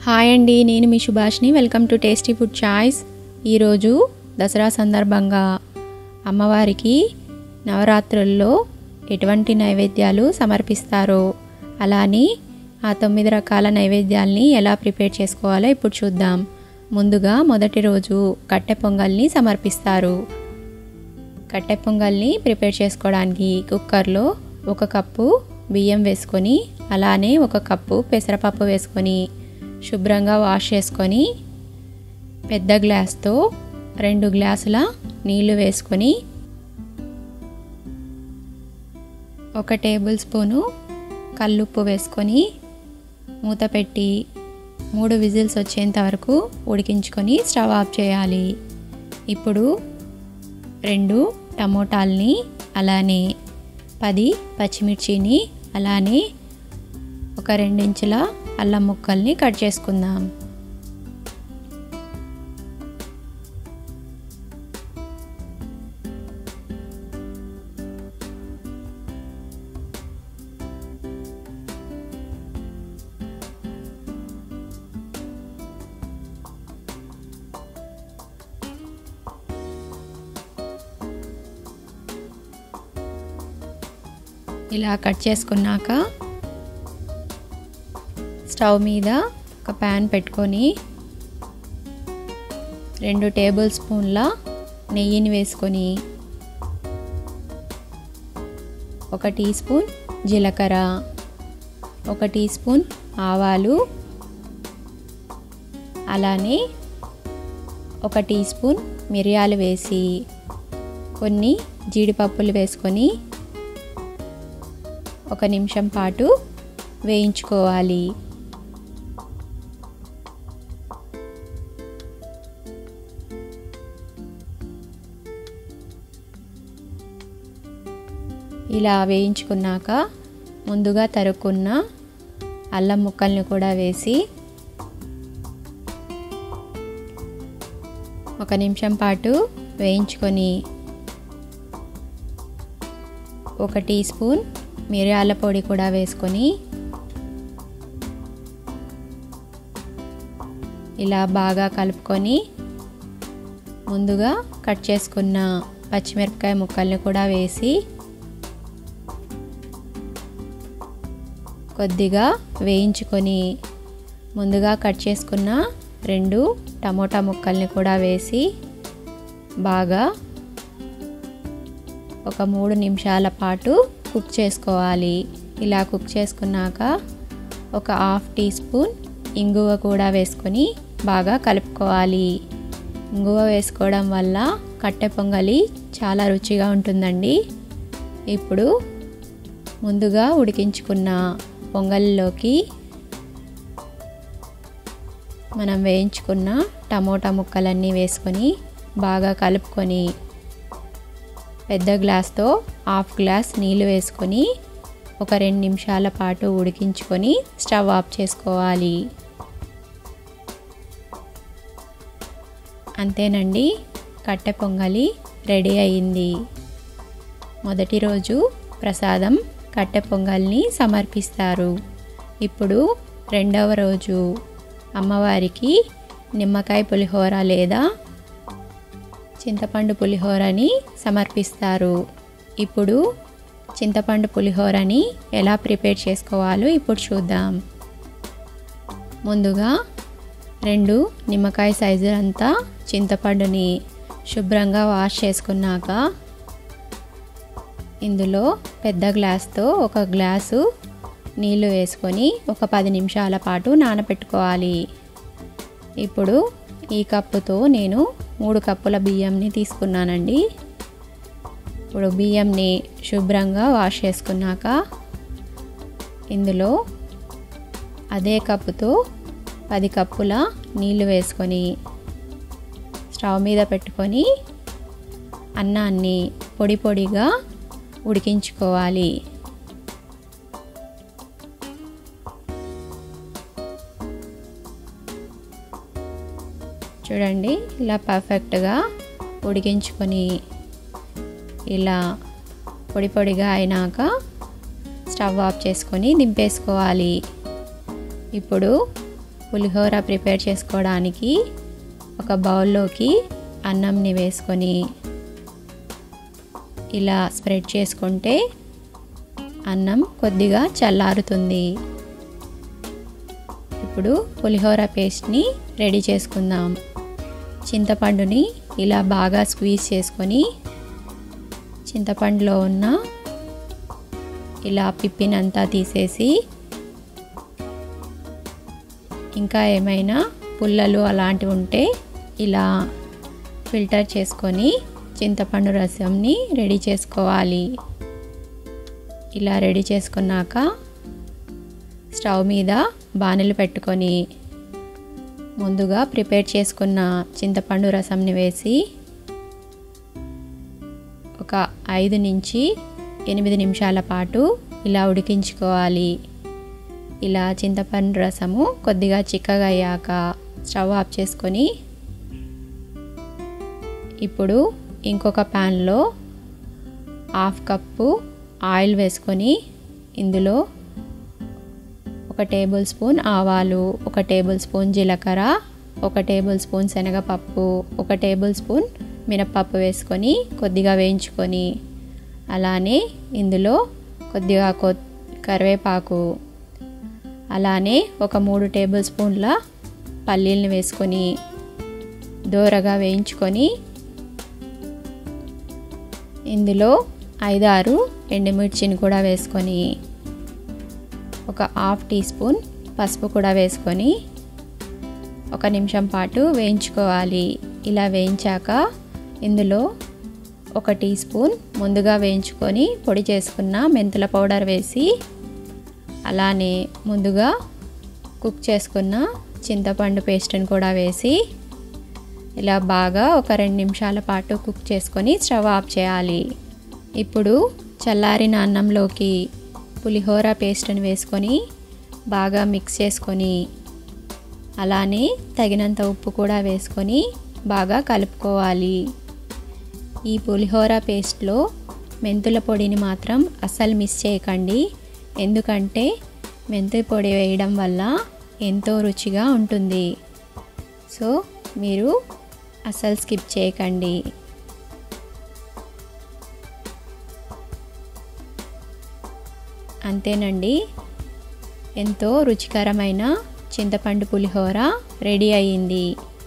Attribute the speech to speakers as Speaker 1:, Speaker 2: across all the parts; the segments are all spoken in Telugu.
Speaker 1: హాయ్ అండి నేను మీ సుభాష్ని welcome to tasty food choice ఈరోజు దసరా సందర్భంగా అమ్మవారికి నవరాత్రుల్లో ఎటువంటి నైవేద్యాలు సమర్పిస్తారో అలానే ఆ తొమ్మిది రకాల నైవేద్యాల్ని ఎలా ప్రిపేర్ చేసుకోవాలో ఇప్పుడు చూద్దాం ముందుగా మొదటి రోజు కట్టె పొంగల్ని సమర్పిస్తారు కట్టె పొంగల్ని ప్రిపేర్ చేసుకోవడానికి కుక్కర్లో ఒక కప్పు బియ్యం వేసుకొని అలానే ఒక కప్పు పెసరపప్పు వేసుకొని శుభ్రంగా వాష్ చేసుకొని పెద్ద గ్లాస్తో రెండు గ్లాసుల నీళ్లు వేసుకొని ఒక టేబుల్ స్పూను కల్లుప్పు వేసుకొని మూత పెట్టి మూడు విజిల్స్ వచ్చేంత వరకు ఉడికించుకొని స్టవ్ ఆఫ్ చేయాలి ఇప్పుడు రెండు టమోటాల్ని అలానే పది పచ్చిమిర్చిని అలానే ఒక రెండించుల అల్లం ముక్కల్ని కట్ చేసుకుందాం ఇలా కట్ చేసుకున్నాక స్టవ్ మీద ఒక ప్యాన్ పెట్టుకొని రెండు టేబుల్ స్పూన్ల నెయ్యిని వేసుకొని ఒక టీ స్పూన్ జీలకర్ర ఒక టీ స్పూన్ ఆవాలు అలానే ఒక టీ స్పూన్ మిరియాలు వేసి కొన్ని జీడిపప్పులు వేసుకొని ఒక నిమిషం పాటు వేయించుకోవాలి ఇలా వేయించుకున్నాక ముందుగా తరుక్కున్న అల్లం ముక్కల్ని కూడా వేసి ఒక నిమిషం పాటు వేయించుకొని ఒక టీ స్పూన్ మిరియాల పొడి కూడా వేసుకొని ఇలా బాగా కలుపుకొని ముందుగా కట్ చేసుకున్న పచ్చిమిరపకాయ ముక్కల్ని కూడా వేసి కొద్దిగా వేయించుకొని ముందుగా కట్ చేసుకున్న రెండు టమోటా ముక్కల్ని కూడా వేసి బాగా ఒక మూడు నిమిషాల పాటు కుక్ చేసుకోవాలి ఇలా కుక్ చేసుకున్నాక ఒక హాఫ్ టీ స్పూన్ ఇంగువ కూడా వేసుకొని బాగా కలుపుకోవాలి ఇంగువ వేసుకోవడం వల్ల కట్టె పొంగలి చాలా రుచిగా ఉంటుందండి ఇప్పుడు ముందుగా ఉడికించుకున్న పొంగల్లోకి మనం వేయించుకున్న టమోటా ముక్కలన్నీ వేసుకొని బాగా కలుపుకొని పెద్ద గ్లాస్తో హాఫ్ గ్లాస్ నీళ్ళు వేసుకొని ఒక రెండు నిమిషాల పాటు ఉడికించుకొని స్టవ్ ఆఫ్ చేసుకోవాలి అంతేనండి కట్టె పొంగలి రెడీ అయింది మొదటి రోజు ప్రసాదం కట్టె పొంగల్ని సమర్పిస్తారు ఇప్పుడు రెండవ రోజు అమ్మవారికి నిమ్మకాయ పులిహోర లేదా చింతపండు పులిహోరని సమర్పిస్తారు ఇప్పుడు చింతపండు పులిహోరని ఎలా ప్రిపేర్ చేసుకోవాలో ఇప్పుడు చూద్దాం ముందుగా రెండు నిమ్మకాయ సైజు అంతా చింతపండుని శుభ్రంగా వాష్ చేసుకున్నాక ఇందులో పెద్ద గ్లాస్తో ఒక గ్లాసు నీళ్లు వేసుకొని ఒక పది నిమిషాల పాటు నానబెట్టుకోవాలి ఇప్పుడు ఈ కప్పుతో నేను మూడు కప్పుల బియ్యంని తీసుకున్నానండి ఇప్పుడు బియ్యంని శుభ్రంగా వాష్ చేసుకున్నాక ఇందులో అదే కప్పుతో పది కప్పుల నీళ్లు వేసుకొని స్టవ్ మీద పెట్టుకొని అన్నాన్ని పొడి పొడిగా ఉడికించుకోవాలి చూడండి ఇలా పర్ఫెక్ట్గా ఉడికించుకొని ఇలా పొడి పొడిగా అయినాక స్టవ్ ఆఫ్ చేసుకొని దింపేసుకోవాలి ఇప్పుడు పులిహోర ప్రిపేర్ చేసుకోవడానికి ఒక బౌల్లోకి అన్నంని వేసుకొని ఇలా స్ప్రెడ్ చేసుకుంటే అన్నం కొద్దిగా చల్లారుతుంది ఇప్పుడు పులిహోర పేస్ట్ని రెడీ చేసుకుందాం చింతపండుని ఇలా బాగా స్క్వీజ్ చేసుకొని చింతపండులో ఉన్న ఇలా పిప్పినంతా తీసేసి ఇంకా ఏమైనా పుల్లలు అలాంటివి ఉంటే ఇలా ఫిల్టర్ చేసుకొని చింతపండు రసంని రెడీ చేసుకోవాలి ఇలా రెడీ చేసుకున్నాక స్టవ్ మీద బాణలు పెట్టుకొని ముందుగా ప్రిపేర్ చేసుకున్న చింతపండు రసంని వేసి ఒక ఐదు నుంచి ఎనిమిది నిమిషాల పాటు ఇలా ఉడికించుకోవాలి ఇలా చింతపండు రసము కొద్దిగా చిక్కగా అయ్యాక స్టవ్ ఆఫ్ చేసుకొని ఇప్పుడు ఇంకొక ప్యాన్లో హాఫ్ కప్పు ఆయిల్ వేసుకొని ఇందులో ఒక టేబుల్ స్పూన్ ఆవాలు ఒక టేబుల్ స్పూన్ జీలకర్ర ఒక టేబుల్ స్పూన్ శనగపప్పు ఒక టేబుల్ స్పూన్ మినప్పప్పు వేసుకొని కొద్దిగా వేయించుకొని అలానే ఇందులో కొద్దిగా కొ కరివేపాకు అలానే ఒక మూడు టేబుల్ స్పూన్ల పల్లీలను వేసుకొని దూరగా వేయించుకొని ఇందులో ఐదారు ఎండుమిర్చిని కూడా వేసుకొని ఒక హాఫ్ టీ స్పూన్ పసుపు కూడా వేసుకొని ఒక నిమిషం పాటు వేయించుకోవాలి ఇలా వేయించాక ఇందులో ఒక టీ స్పూన్ ముందుగా వేయించుకొని పొడి చేసుకున్న మెంతుల పౌడర్ వేసి అలానే ముందుగా కుక్ చేసుకున్న చింతపండు పేస్ట్ని కూడా వేసి ఇలా బాగా ఒక రెండు నిమిషాల పాటు కుక్ చేసుకొని స్టవ్ ఆఫ్ చేయాలి ఇప్పుడు చల్లారిన అన్నంలోకి పులిహోర పేస్ట్ని వేసుకొని బాగా మిక్స్ చేసుకొని అలానే తగినంత ఉప్పు కూడా వేసుకొని బాగా కలుపుకోవాలి ఈ పులిహోర పేస్ట్లో మెంతుల పొడిని మాత్రం అస్సలు మిస్ చేయకండి ఎందుకంటే మెంతి పొడి వేయడం వల్ల ఎంతో రుచిగా ఉంటుంది సో మీరు అస్సలు స్కిప్ చేయకండి అంతేనండి ఎంతో రుచికరమైన చింతపండు పులిహోర రెడీ అయ్యింది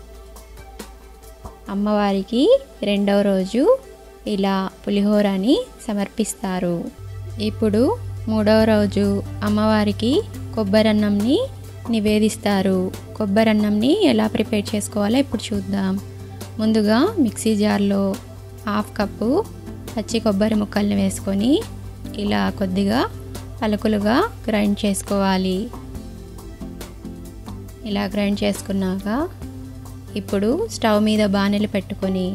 Speaker 1: అమ్మవారికి రెండవ రోజు ఇలా పులిహోరని సమర్పిస్తారు ఇప్పుడు మూడవ రోజు అమ్మవారికి కొబ్బరన్నంని నివేదిస్తారు కొబ్బరన్నంని ఎలా ప్రిపేర్ చేసుకోవాలో ఇప్పుడు చూద్దాం ముందుగా మిక్సీ జార్లో హాఫ్ కప్పు పచ్చి కొబ్బరి ముక్కల్ని వేసుకొని ఇలా కొద్దిగా పలుకులుగా గ్రైండ్ చేసుకోవాలి ఇలా గ్రైండ్ చేసుకున్నాక ఇప్పుడు స్టవ్ మీద బాణలు పెట్టుకొని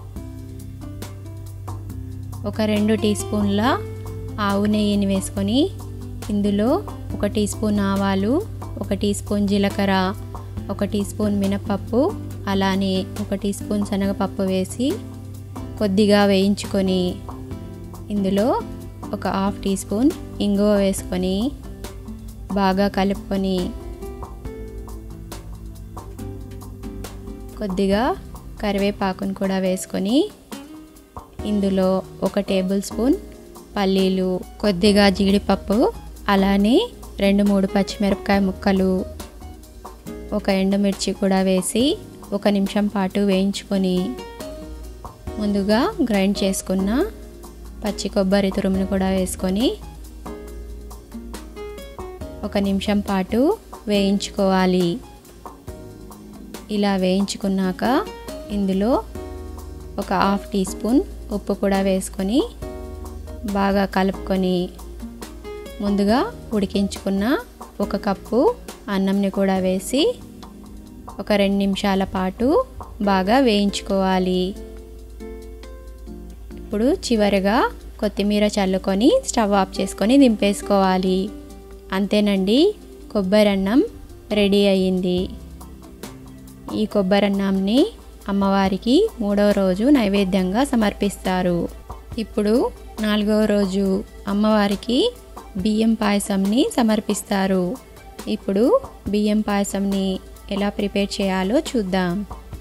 Speaker 1: ఒక రెండు టీ స్పూన్ల ఆవు నెయ్యిని వేసుకొని ఇందులో ఒక టీ స్పూన్ ఆవాలు ఒక టీ స్పూన్ జీలకర్ర ఒక టీ స్పూన్ మినపప్పు అలానే ఒక టీ స్పూన్ శనగపప్పు వేసి కొద్దిగా వేయించుకొని ఇందులో ఒక హాఫ్ టీ స్పూన్ ఇంగువ వేసుకొని బాగా కలుపుకొని కొద్దిగా కరివేపాకును కూడా వేసుకొని ఇందులో ఒక టేబుల్ స్పూన్ పల్లీలు కొద్దిగా జీడిపప్పు అలానే రెండు మూడు పచ్చిమిరపకాయ ముక్కలు ఒక ఎండుమిర్చి కూడా వేసి ఒక నిమిషం పాటు వేయించుకొని ముందుగా గ్రైండ్ చేసుకున్న పచ్చి కొబ్బరి తురుమును కూడా వేసుకొని ఒక నిమిషం పాటు వేయించుకోవాలి ఇలా వేయించుకున్నాక ఇందులో ఒక హాఫ్ టీ స్పూన్ ఉప్పు కూడా వేసుకొని బాగా కలుపుకొని ముందుగా ఉడికించుకున్న ఒక కప్పు అన్నంని కూడా వేసి ఒక రెండు నిమిషాల పాటు బాగా వేయించుకోవాలి ఇప్పుడు చివరిగా కొత్తిమీర చల్లుకొని స్టవ్ ఆఫ్ చేసుకొని దింపేసుకోవాలి అంతేనండి కొబ్బరన్నం రెడీ అయ్యింది ఈ కొబ్బరన్నంని అమ్మవారికి మూడవ రోజు నైవేద్యంగా సమర్పిస్తారు ఇప్పుడు నాలుగవ రోజు అమ్మవారికి బియ్యం పాయసంని సమర్పిస్తారు ఇప్పుడు బియ్యం పాయసంని ఎలా ప్రిపేర్ చేయాలో చూద్దాం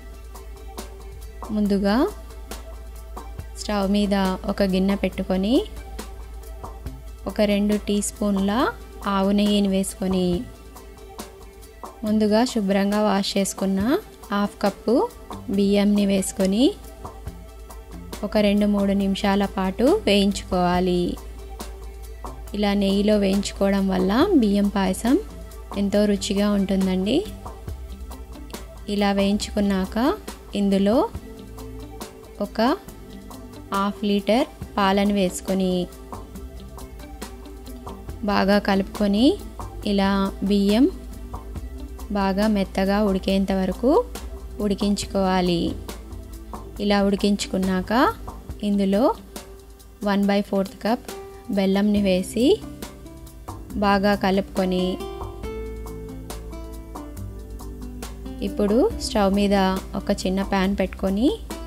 Speaker 1: ముందుగా స్టవ్ మీద ఒక గిన్నె పెట్టుకొని ఒక రెండు టీ స్పూన్ల ఆవు నెయ్యిని వేసుకొని ముందుగా శుభ్రంగా వాష్ చేసుకున్న హాఫ్ కప్పు బియ్యంని వేసుకొని ఒక రెండు మూడు నిమిషాల పాటు వేయించుకోవాలి ఇలా నెయ్యిలో వేయించుకోవడం వల్ల బియ్యం పాయసం ఎంతో రుచిగా ఉంటుందండి ఇలా వేయించుకున్నాక ఇందులో ఒక హాఫ్ లీటర్ పాలను వేసుకొని బాగా కలుపుకొని ఇలా బియ్యం బాగా మెత్తగా ఉడికేంత వరకు ఉడికించుకోవాలి ఇలా ఉడికించుకున్నాక ఇందులో వన్ బై ఫోర్త్ కప్ బెల్లంని వేసి బాగా కలుపుకొని ఇప్పుడు స్టవ్ మీద ఒక చిన్న ప్యాన్ పెట్టుకొని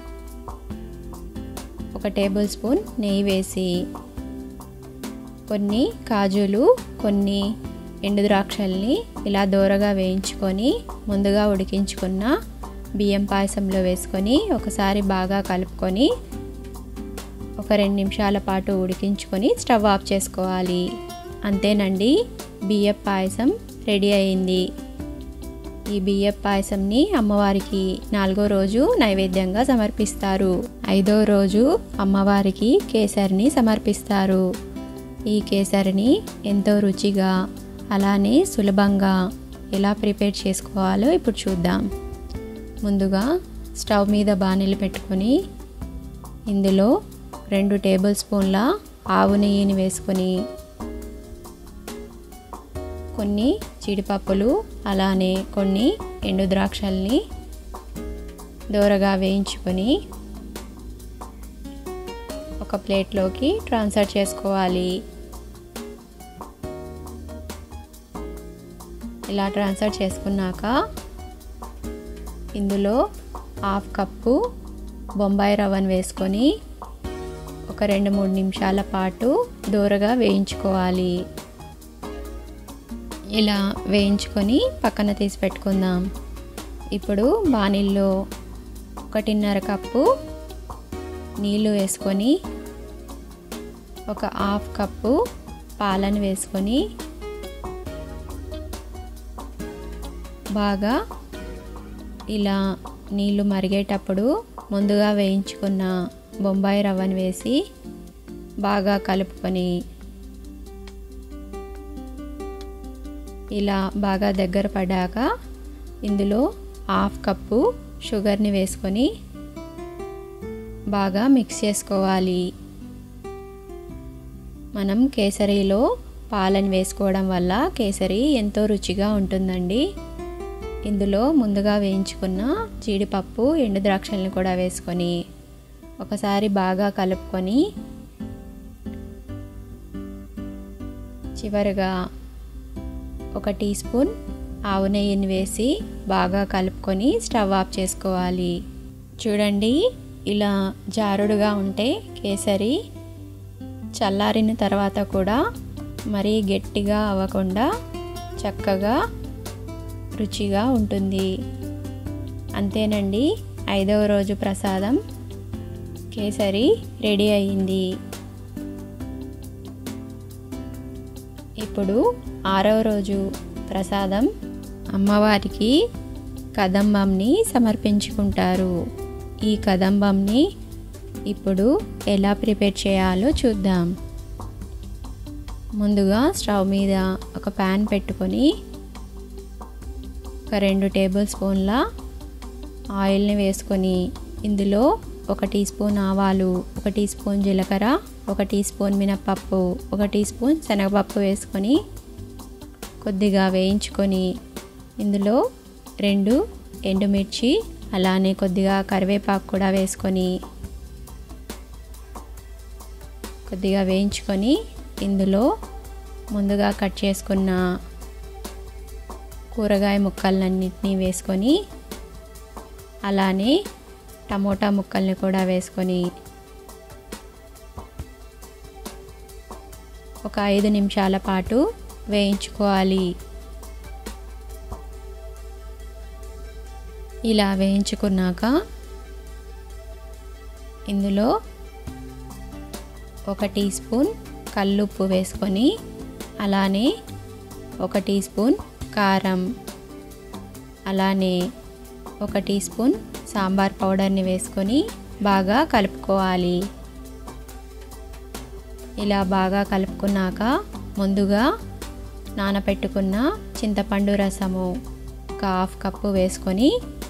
Speaker 1: ఒక టేబుల్ స్పూన్ నెయ్యి వేసి కొన్ని కాజులు కొన్ని ఎండు ద్రాక్షల్ని ఇలా దూరగా వేయించుకొని ముందుగా ఉడికించుకున్న బియ్యం పాయసంలో వేసుకొని ఒకసారి బాగా కలుపుకొని ఒక రెండు నిమిషాల పాటు ఉడికించుకొని స్టవ్ ఆఫ్ చేసుకోవాలి అంతేనండి బియ్యం పాయసం రెడీ అయింది ఈ బియ్యం పాయసంని అమ్మవారికి నాలుగో రోజు నైవేద్యంగా సమర్పిస్తారు ఐదో రోజు అమ్మవారికి కేసరిని సమర్పిస్తారు ఈ కేసరిని ఎంతో రుచిగా అలానే సులభంగా ఎలా ప్రిపేర్ చేసుకోవాలో ఇప్పుడు చూద్దాం ముందుగా స్టవ్ మీద బాణీలు పెట్టుకొని ఇందులో రెండు టేబుల్ స్పూన్ల ఆవు నెయ్యిని వేసుకొని కొన్ని జీడిపప్పులు అలానే కొన్ని ఎండు ద్రాక్షల్ని దూరగా వేయించుకొని ఒక ప్లేట్లోకి ట్రాన్స్ఫర్ చేసుకోవాలి ఇలా ట్రాన్స్ఫర్ చేసుకున్నాక ఇందులో హాఫ్ కప్పు బొంబాయి రవ్వను వేసుకొని ఒక రెండు మూడు నిమిషాల పాటు దూరగా వేయించుకోవాలి ఇలా వేయించుకొని పక్కన తీసి పెట్టుకుందాం ఇప్పుడు బాణీల్లో ఒకటిన్నర కప్పు నీళ్ళు వేసుకొని ఒక హాఫ్ కప్పు పాలను వేసుకొని బాగా ఇలా నీళ్ళు మరిగేటప్పుడు ముందుగా వేయించుకున్న బొంబాయి రవ్వను వేసి బాగా కలుపుకొని ఇలా బాగా దగ్గర పడ్డాక ఇందులో హాఫ్ కప్పు షుగర్ని వేసుకొని బాగా మిక్స్ చేసుకోవాలి మనం కేసరిలో పాలను వేసుకోవడం వల్ల కేసరి ఎంతో రుచిగా ఉంటుందండి ఇందులో ముందుగా వేయించుకున్న జీడిపప్పు ఎండు ద్రాక్షల్ని కూడా వేసుకొని ఒకసారి బాగా కలుపుకొని చివరిగా ఒక టీ స్పూన్ ఆవు నెయ్యిని వేసి బాగా కలుపుకొని స్టవ్ ఆఫ్ చేసుకోవాలి చూడండి ఇలా జారుడుగా ఉంటే కేసరి చల్లారిన తర్వాత కూడా మరీ గట్టిగా అవ్వకుండా చక్కగా రుచిగా ఉంటుంది అంతేనండి ఐదవ రోజు ప్రసాదం కేసరి రెడీ అయింది ఇప్పుడు ఆరవ రోజు ప్రసాదం అమ్మవారికి కదంబంని సమర్పించుకుంటారు ఈ కదంబంని ఇప్పుడు ఎలా ప్రిపేర్ చేయాలో చూద్దాం ముందుగా స్టవ్ మీద ఒక ప్యాన్ పెట్టుకొని ఒక రెండు టేబుల్ స్పూన్ల ఆయిల్ని వేసుకొని ఇందులో ఒక టీ స్పూన్ ఆవాలు ఒక టీ స్పూన్ జీలకర్ర ఒక టీ స్పూన్ మినప్పప్పు ఒక టీ స్పూన్ శనగపప్పు వేసుకొని కొద్దిగా వేయించుకొని ఇందులో రెండు ఎండుమిర్చి అలానే కొద్దిగా కరివేపాకు కూడా వేసుకొని కొద్దిగా వేయించుకొని ఇందులో ముందుగా కట్ చేసుకున్న కూరగాయ ముక్కలన్నింటినీ వేసుకొని అలానే టమోటా ముక్కల్ని కూడా వేసుకొని ఒక ఐదు నిమిషాల పాటు వేయించుకోవాలి ఇలా వేయించుకున్నాక ఇందులో ఒక టీ స్పూన్ కల్లుప్పు వేసుకొని అలానే ఒక టీ స్పూన్ కారం అలానే ఒక టీ స్పూన్ సాంబార్ పౌడర్ని వేసుకొని బాగా కలుపుకోవాలి ఇలా బాగా కలుపుకున్నాక ముందుగా నానబెట్టుకున్న చింతపండు రసము ఒక హాఫ్ కప్పు వేసుకొని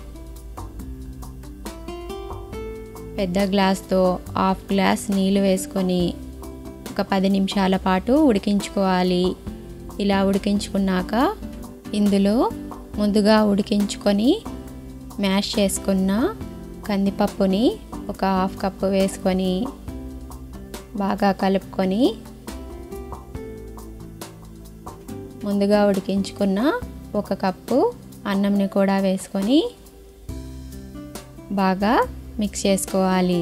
Speaker 1: పెద్ద గ్లాస్తో హాఫ్ గ్లాస్ నీళ్ళు వేసుకొని ఒక పది నిమిషాల పాటు ఉడికించుకోవాలి ఇలా ఉడికించుకున్నాక ఇందులో ముందుగా ఉడికించుకొని మ్యాష్ చేసుకున్న కందిపప్పుని ఒక హాఫ్ కప్పు వేసుకొని బాగా కలుపుకొని ముందుగా ఉడికించుకున్న ఒక కప్పు అన్నంని కూడా వేసుకొని బాగా మిక్స్ చేసుకోవాలి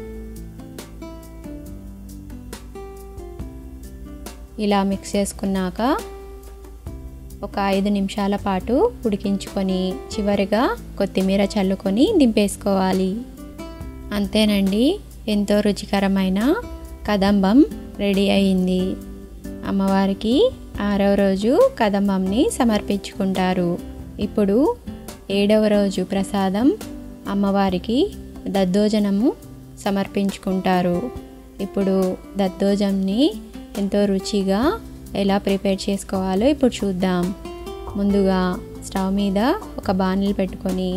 Speaker 1: ఇలా మిక్స్ చేసుకున్నాక ఒక ఐదు నిమిషాల పాటు ఉడికించుకొని చివరిగా కొత్తిమీర చల్లుకొని దింపేసుకోవాలి అంతేనండి ఎంతో రుచికరమైన కదంబం రెడీ అయింది అమ్మవారికి ఆరవ రోజు కదంబంని సమర్పించుకుంటారు ఇప్పుడు ఏడవ రోజు ప్రసాదం అమ్మవారికి దద్దోజనము సమర్పించుకుంటారు ఇప్పుడు దద్దోజంని ఎంతో రుచిగా ఎలా ప్రిపేర్ చేసుకోవాలో ఇప్పుడు చూద్దాం ముందుగా స్టవ్ మీద ఒక బాణలు పెట్టుకొని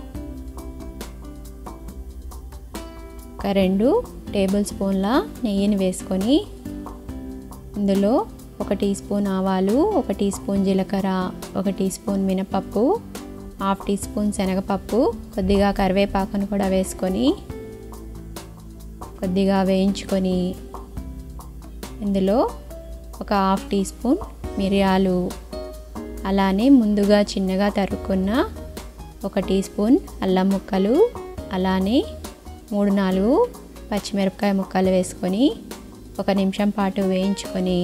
Speaker 1: ఒక రెండు టేబుల్ స్పూన్ల నెయ్యిని వేసుకొని ఇందులో ఒక టీ స్పూన్ ఆవాలు ఒక టీ స్పూన్ జీలకర్ర ఒక టీ స్పూన్ మినపప్పు హాఫ్ టీ స్పూన్ శనగపప్పు కొద్దిగా కరివేపాకును కూడా వేసుకొని కొద్దిగా వేయించుకొని ఇందులో ఒక హాఫ్ టీ స్పూన్ మిరియాలు అలానే ముందుగా చిన్నగా తరుక్కున్న ఒక టీ స్పూన్ అల్లం ముక్కలు అలానే మూడు నాలుగు పచ్చిమిరపకాయ ముక్కలు వేసుకొని ఒక నిమిషం పాటు వేయించుకొని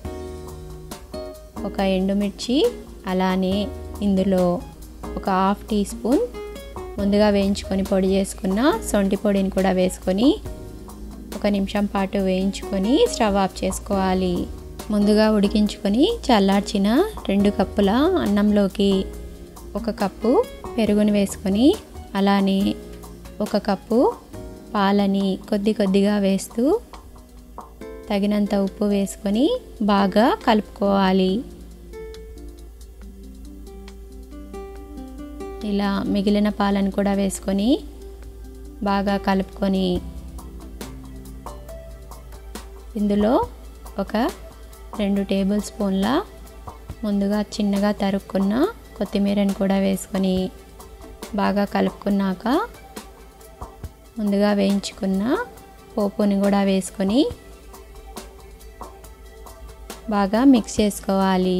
Speaker 1: ఒక ఎండుమిర్చి అలానే ఇందులో ఒక హాఫ్ టీ స్పూన్ ముందుగా వేయించుకొని పొడి చేసుకున్న సొంటి పొడిని కూడా వేసుకొని ఒక నిమిషం పాటు వేయించుకొని స్టవ్ ఆఫ్ చేసుకోవాలి ముందుగా ఉడికించుకొని చల్లార్చిన రెండు కప్పుల అన్నంలోకి ఒక కప్పు పెరుగుని వేసుకొని అలానే ఒక కప్పు పాలని కొద్ది కొద్దిగా వేస్తూ తగినంత ఉప్పు వేసుకొని బాగా కలుపుకోవాలి ఇలా మిగిలిన పాలను కూడా వేసుకొని బాగా కలుపుకొని ఇందులో ఒక రెండు టేబుల్ స్పూన్ల ముందుగా చిన్నగా తరుక్కున్న కొత్తిమీరని కూడా వేసుకొని బాగా కలుపుకున్నాక ముందుగా వేయించుకున్న పోపుని కూడా వేసుకొని బాగా మిక్స్ చేసుకోవాలి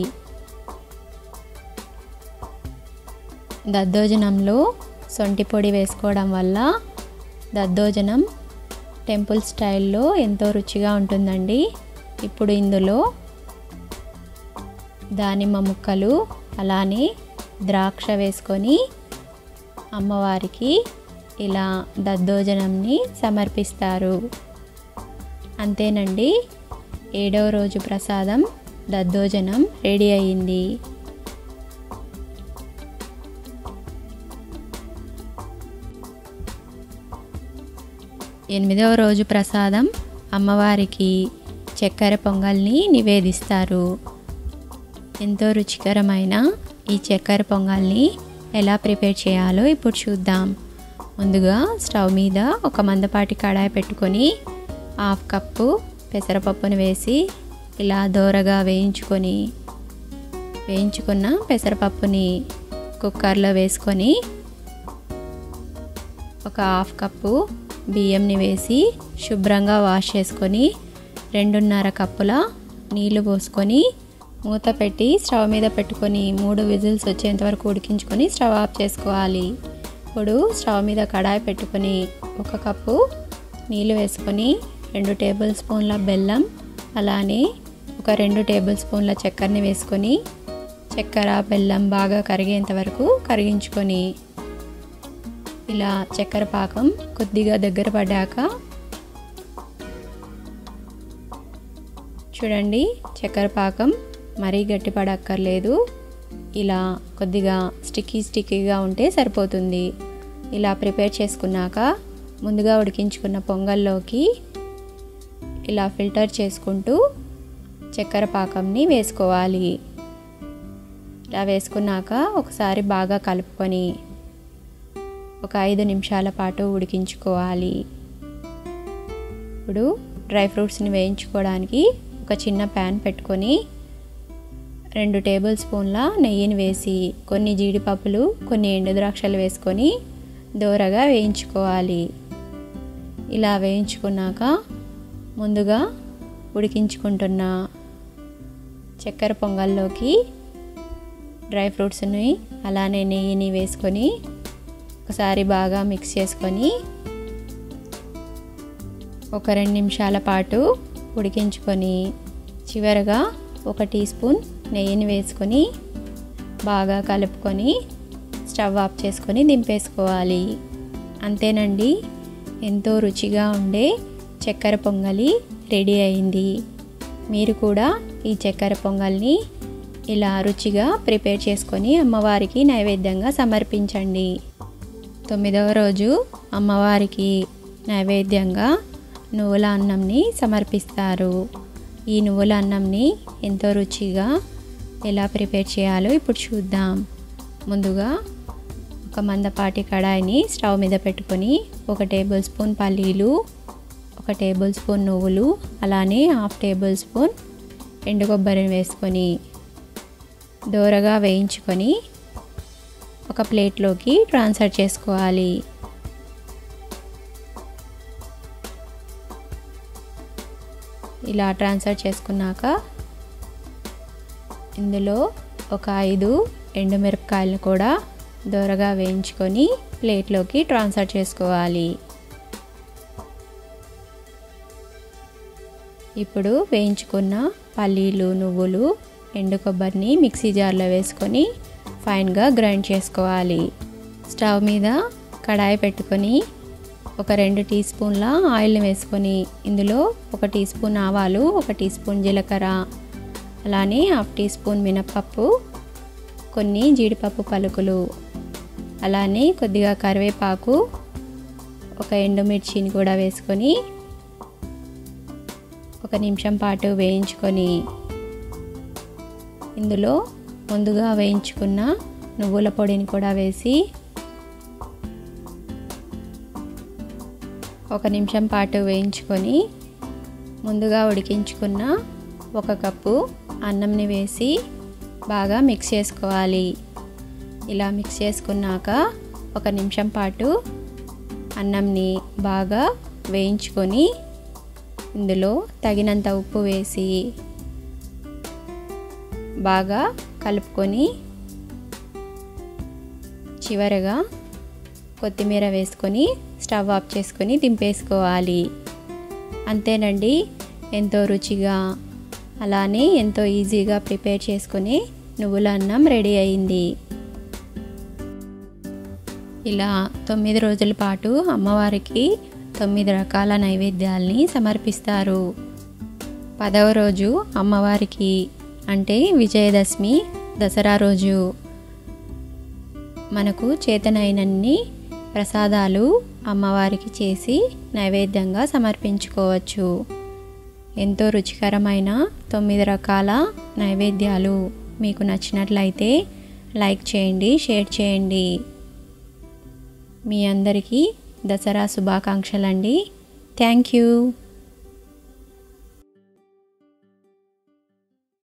Speaker 1: దద్దోజనంలో సొంటి పొడి వేసుకోవడం వల్ల దద్దోజనం టెంపుల్ స్టైల్లో ఎంతో రుచిగా ఉంటుందండి ఇప్పుడు ఇందులో దానిమ్మ ముక్కలు అలానే ద్రాక్ష వేసుకొని అమ్మవారికి ఇలా దద్దోజనంని సమర్పిస్తారు అంతేనండి ఏడవ రోజు ప్రసాదం దద్దోజనం రెడీ అయింది ఎనిమిదవ రోజు ప్రసాదం అమ్మవారికి చక్కెర పొంగల్ని నివేదిస్తారు ఎంతో రుచికరమైన ఈ చక్కెర పొంగల్ని ఎలా ప్రిపేర్ చేయాలో ఇప్పుడు చూద్దాం ముందుగా స్టవ్ మీద ఒక మందపాటి కడాయి పెట్టుకొని హాఫ్ కప్పు పెసరపప్పుని వేసి ఇలా దోరగా వేయించుకొని వేయించుకున్న పెసరపప్పుని కుక్కర్లో వేసుకొని ఒక హాఫ్ కప్పు బియ్యంని వేసి శుభ్రంగా వాష్ చేసుకొని రెండున్నర కప్పుల నీళ్లు పోసుకొని మూత పెట్టి స్టవ్ మీద పెట్టుకొని మూడు విజిల్స్ వచ్చేంత వరకు ఉడికించుకొని స్టవ్ ఆఫ్ చేసుకోవాలి ఇప్పుడు స్టవ్ మీద కడాయి పెట్టుకొని ఒక కప్పు నీళ్ళు వేసుకొని రెండు టేబుల్ స్పూన్ల బెల్లం అలానే ఒక రెండు టేబుల్ స్పూన్ల చక్కెరని వేసుకొని చక్కెర బెల్లం బాగా కరిగేంత వరకు కరిగించుకొని ఇలా చక్కెర పాకం కొద్దిగా దగ్గర పడ్డాక చూడండి చక్కెర పాకం మరీ గట్టి పడక్కర్లేదు ఇలా కొద్దిగా స్టిక్కీ స్టిక్కీగా ఉంటే సరిపోతుంది ఇలా ప్రిపేర్ చేసుకున్నాక ముందుగా ఉడికించుకున్న పొంగల్లోకి ఇలా ఫిల్టర్ చేసుకుంటూ చక్కెర పాకంని వేసుకోవాలి ఇలా వేసుకున్నాక ఒకసారి బాగా కలుపుకొని ఒక ఐదు నిమిషాల పాటు ఉడికించుకోవాలి ఇప్పుడు డ్రై ఫ్రూట్స్ని వేయించుకోవడానికి ఒక చిన్న ప్యాన్ పెట్టుకొని రెండు టేబుల్ స్పూన్ల నెయ్యిని వేసి కొన్ని జీడిపప్పులు కొన్ని ఎండు ద్రాక్షలు వేసుకొని దోరగా వేయించుకోవాలి ఇలా వేయించుకున్నాక ముందుగా ఉడికించుకుంటున్న చక్కెర పొంగల్లోకి డ్రై ఫ్రూట్స్ని అలానే నెయ్యిని వేసుకొని ఒకసారి బాగా మిక్స్ చేసుకొని ఒక రెండు నిమిషాల పాటు ఉడికించుకొని చివరగా ఒక టీ స్పూన్ నెయ్యిని వేసుకొని బాగా కలుపుకొని స్టవ్ ఆఫ్ చేసుకొని దింపేసుకోవాలి అంతేనండి ఎంతో రుచిగా ఉండే చక్కెర పొంగలి రెడీ అయింది మీరు కూడా ఈ చక్కెర పొంగల్ని ఇలా రుచిగా ప్రిపేర్ చేసుకొని అమ్మవారికి నైవేద్యంగా సమర్పించండి తొమ్మిదవ రోజు అమ్మవారికి నైవేద్యంగా నువ్వుల అన్నంని సమర్పిస్తారు ఈ నువ్వుల అన్నంని ఎంతో రుచిగా ఎలా ప్రిపేర్ చేయాలో ఇప్పుడు చూద్దాం ముందుగా ఒక మందపాటి కడాయిని స్టవ్ మీద పెట్టుకొని ఒక టేబుల్ స్పూన్ పల్లీలు ఒక టేబుల్ స్పూన్ నువ్వులు అలానే హాఫ్ టేబుల్ స్పూన్ ఎండు కొబ్బరిని వేసుకొని దోరగా వేయించుకొని ఒక ప్లేట్లోకి ట్రాన్స్ఫర్ చేసుకోవాలి ఇలా ట్రాన్స్ఫర్ చేసుకున్నాక ఇందులో ఒక ఐదు ఎండుమిరపకాయలను కూడా దోరగా వేయించుకొని ప్లేట్లోకి ట్రాన్స్ఫర్ చేసుకోవాలి ఇప్పుడు వేయించుకున్న పల్లీలు నువ్వులు ఎండు కొబ్బరిని మిక్సీ జార్లో వేసుకొని ఫైన్గా గ్రైండ్ చేసుకోవాలి స్టవ్ మీద కడాయి పెట్టుకొని ఒక రెండు టీ స్పూన్ల ఆయిల్ని వేసుకొని ఇందులో ఒక టీ స్పూన్ ఆవాలు ఒక టీ స్పూన్ జీలకర్ర అలానే హాఫ్ టీ స్పూన్ మినపప్పు కొన్ని జీడిపప్పు పలుకులు అలానే కొద్దిగా కరివేపాకు ఒక ఎండుమిర్చిని కూడా వేసుకొని ఒక నిమిషం పాటు వేయించుకొని ఇందులో ముందుగా వేయించుకున్న నువ్వుల పొడిని కూడా వేసి ఒక నిమిషం పాటు వేయించుకొని ముందుగా ఉడికించుకున్న ఒక కప్పు అన్నంని వేసి బాగా మిక్స్ చేసుకోవాలి ఇలా మిక్స్ చేసుకున్నాక ఒక నిమిషం పాటు అన్నంని బాగా వేయించుకొని ఇందులో తగినంత ఉప్పు వేసి బాగా కలుపుకొని చివరగా కొత్తిమీర వేసుకొని స్టవ్ ఆఫ్ చేసుకొని దింపేసుకోవాలి అంతేనండి ఎంతో రుచిగా అలానే ఎంతో ఈజీగా ప్రిపేర్ చేసుకుని నువ్వుల అన్నం రెడీ అయింది ఇలా తొమ్మిది రోజుల పాటు అమ్మవారికి తొమ్మిది రకాల నైవేద్యాల్ని సమర్పిస్తారు పదవ రోజు అమ్మవారికి అంటే విజయదశమి దసరా రోజు మనకు చేతనైనన్ని ప్రసాదాలు అమ్మవారికి చేసి నైవేద్యంగా సమర్పించుకోవచ్చు ఎంతో రుచికరమైన తొమ్మిది రకాల నైవేద్యాలు మీకు నచ్చినట్లయితే లైక్ చేయండి షేర్ చేయండి మీ అందరికీ దసరా శుభాకాంక్షలండి థ్యాంక్ యూ